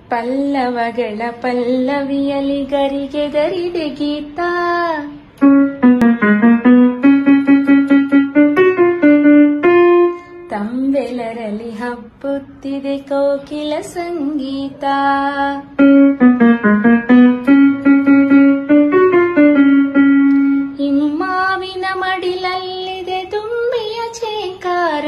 ಪಲ್ಲವಗಳ ಪಲ್ಲವಿಯಲಿ ಗರಿಗೆ ಗರಿದೆ ಗೀತ ತಂಬೆಲರಲ್ಲಿ ಹಬ್ಬುತ್ತಿದೆ ಕೋಕಿಲ ಸಂಗೀತ ಹಿಮ್ಮಾವಿನ ಮಡಿಲಲ್ಲಿದೆ ತುಂಬಿಯ ಚೇಕಾರ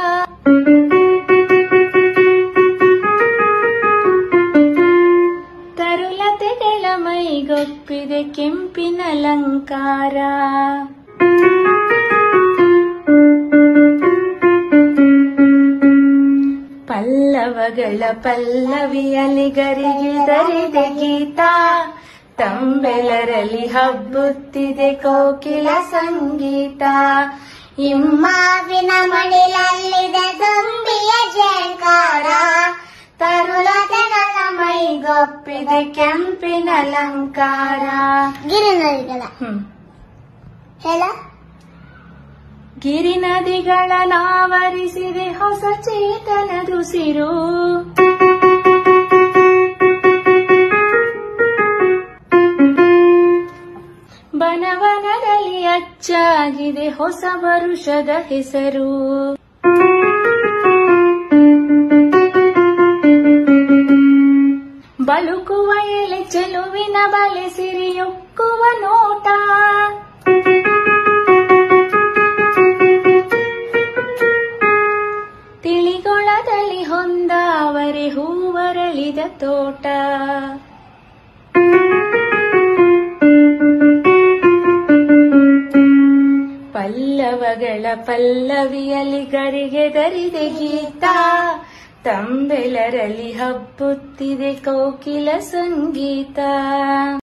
ತರುಲತೆಗಳ ಮೈಗೊಪ್ಪಿದೆ ಕೆಂಪಿನ ಅಲಂಕಾರ ಪಲ್ಲವಗಳ ಪಲ್ಲವಿಯಲಿ ಗರಿಗೆ ದರಿದೆ ಗೀತ ತಂಬೆಲರಲ್ಲಿ ಹಬ್ಬುತ್ತಿದೆ ಕೋಕಿಲ ಸಂಗೀತ ಹಿಮ್ಮಾವಿನ ಮಡಿಲಲ್ಲಿದೆ ತುಂಬಿಯ ಜಯಕಾರ ತರುಲತೆಗಳ ಮೈಗೊಪ್ಪಿದೆ ಕೆಂಪಿನ ಅಲಂಕಾರ ಗಿರಿನದಿಗಳ ಹ್ಮ್ ಹೇಳ ಗಿರಿ ನದಿಗಳ ನಾವರಿಸಿದೆ ಹೊಸ ಚೇತನದುಸಿರು ಬನವನದಲ್ಲಿ ಅಚ್ಚಾಗಿದೆ ಹೊಸ ವರುಷದ ಹೆಸರು ಬಳುಕುವ ಎಲೆ ಚೆಲುವಿನ ಬಲೆ ಸಿರಿಯುಕ್ಕುವ ನೋಟ ತಿಳಿಗೊಳದಲ್ಲಿ ಹೊಂದಾವರೆ ಹೂವರಳಿದ ತೋಟ ಪಲ್ಲವಗಳ ಪಲ್ಲವಿಯಲಿ ಗರಿಗೆ ದರಿದೆ ಗೀತ ತಂಬೆಲರಲ್ಲಿ ಹಬ್ಬುತ್ತಿದೆ ಕೋಕಿಲ ಸಂಗೀತ